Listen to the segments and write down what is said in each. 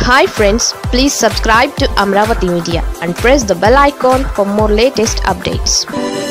hi friends please subscribe to Amaravati media and press the bell icon for more latest updates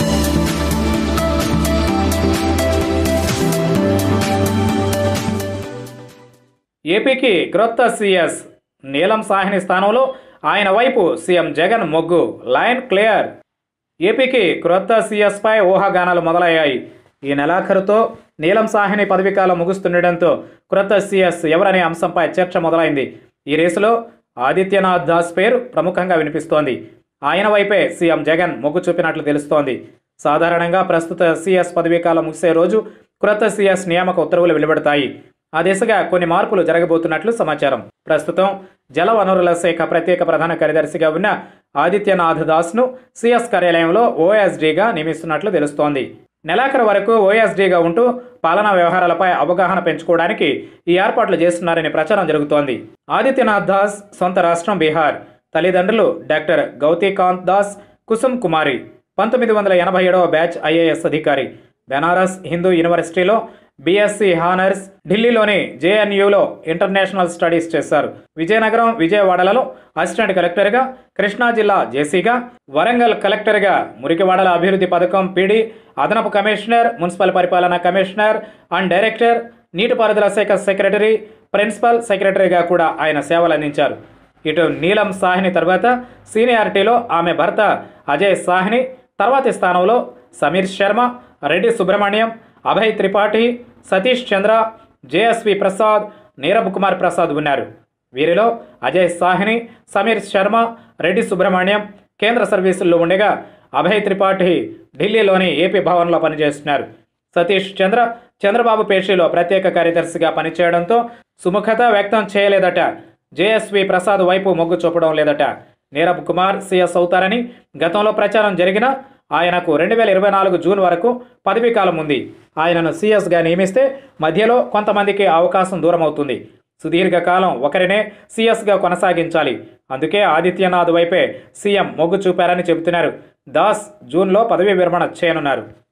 ఏపీకి క్రొత్త CS నీలం సాహ్ని స్థానంలో ఆయన వైపు సీఎం జగన్ మొగ్గు లైన్ క్లియర్ ఏపీకి క్రొత్త సీఎస్పై ఊహాగానాలు మొదలయ్యాయి ఈ నెలాఖరుతో నీలం సాహ్ని పదవీకాలం ముగుస్తుండటంతో క్రొత్త సీఎస్ ఎవరనే అంశంపై చర్చ మొదలైంది ఈ రేసులో ఆదిత్యనాథ్ దాస్ పేరు ప్రముఖంగా వినిపిస్తోంది ఆయన వైపే సీఎం జగన్ మొగ్గు చూపినట్లు తెలుస్తోంది సాధారణంగా ప్రస్తుత సీఎస్ పదవీకాలం ముగిసే రోజు క్రొత్త సీఎస్ నియామక ఉత్తర్వులు వెలువడతాయి ఆ దిశగా కొన్ని మార్పులు జరగబోతున్నట్లు సమాచారం ప్రస్తుతం జల వనరుల శాఖ ప్రత్యేక ప్రధాన కార్యదర్శిగా ఉన్న ఆదిత్యనాథ్ దాస్ను సిఎస్ కార్యాలయంలో ఓఎస్డీగా నియమిస్తున్నట్లు తెలుస్తోంది నెలాఖరు వరకు ఓఎస్డీగా ఉంటూ పాలనా వ్యవహారాలపై అవగాహన పెంచుకోవడానికి ఈ ఏర్పాట్లు చేస్తున్నారని ప్రచారం జరుగుతోంది ఆదిత్యనాథ్ దాస్ సొంత రాష్ట్రం బీహార్ తల్లిదండ్రులు డాక్టర్ గౌతీకాంత్ దాస్ కుసుమ్ కుమారి పంతొమ్మిది వందల ఎనభై ఏడవ బ్యాచ్ ఐఏఎస్ అధికారి బెనారస్ హిందూ యూనివర్సిటీలో బీఎస్సీ హానర్స్ ఢిల్లీలోని జేఎన్యూలో ఇంటర్నేషనల్ స్టడీస్ చేశారు విజయనగరం విజయవాడలలో అసిస్టెంట్ కలెక్టర్గా కృష్ణా జిల్లా జేసీగా వరంగల్ కలెక్టర్గా మురికివాడల అభివృద్ధి పథకం పీడీ అదనపు కమిషనర్ మున్సిపల్ పరిపాలన కమిషనర్ అండ్ డైరెక్టర్ నీటిపారుదల శాఖ సెక్రటరీ ప్రిన్సిపల్ సెక్రటరీగా కూడా ఆయన సేవలు అందించారు ఇటు నీలం సాహ్ని తర్వాత సీనియారిటీలో ఆమె భర్త అజయ్ సాహ్ని తర్వాతి స్థానంలో సమీర్ శర్మ రెడ్డి సుబ్రహ్మణ్యం అభయ్ త్రిపాఠి సతీష్ చంద్ర జేఎస్వి ప్రసాద్ నీరబ్ కుమార్ ప్రసాద్ ఉన్నారు వీరిలో అజయ్ సాహ్ని సమీర్ శర్మ రెడ్డి సుబ్రహ్మణ్యం కేంద్ర సర్వీసుల్లో ఉండగా అభయ్ త్రిపాఠి ఢిల్లీలోని ఏపీ భవన్లో పనిచేస్తున్నారు సతీష్ చంద్ర చంద్రబాబు పేషీలో ప్రత్యేక కార్యదర్శిగా పనిచేయడంతో సుముఖత వ్యక్తం చేయలేదట జేఎస్వి ప్రసాద్ వైపు మొగ్గు చూపడం లేదట నీరబ్ కుమార్ సీఎస్ అవుతారని గతంలో ప్రచారం జరిగినా ఆయనకు రెండు వేల ఇరవై నాలుగు జూన్ వరకు పదవీ కాలం ఉంది ఆయనను సీఎస్గా నియమిస్తే మధ్యలో కొంతమందికి అవకాశం దూరం అవుతుంది సుదీర్ఘకాలం ఒకరినే సీఎస్గా కొనసాగించాలి అందుకే ఆదిత్యనాథ్ వైపే సీఎం మొగ్గు చూపారని చెబుతున్నారు దాస్ జూన్లో పదవీ విరమణ చేయనున్నారు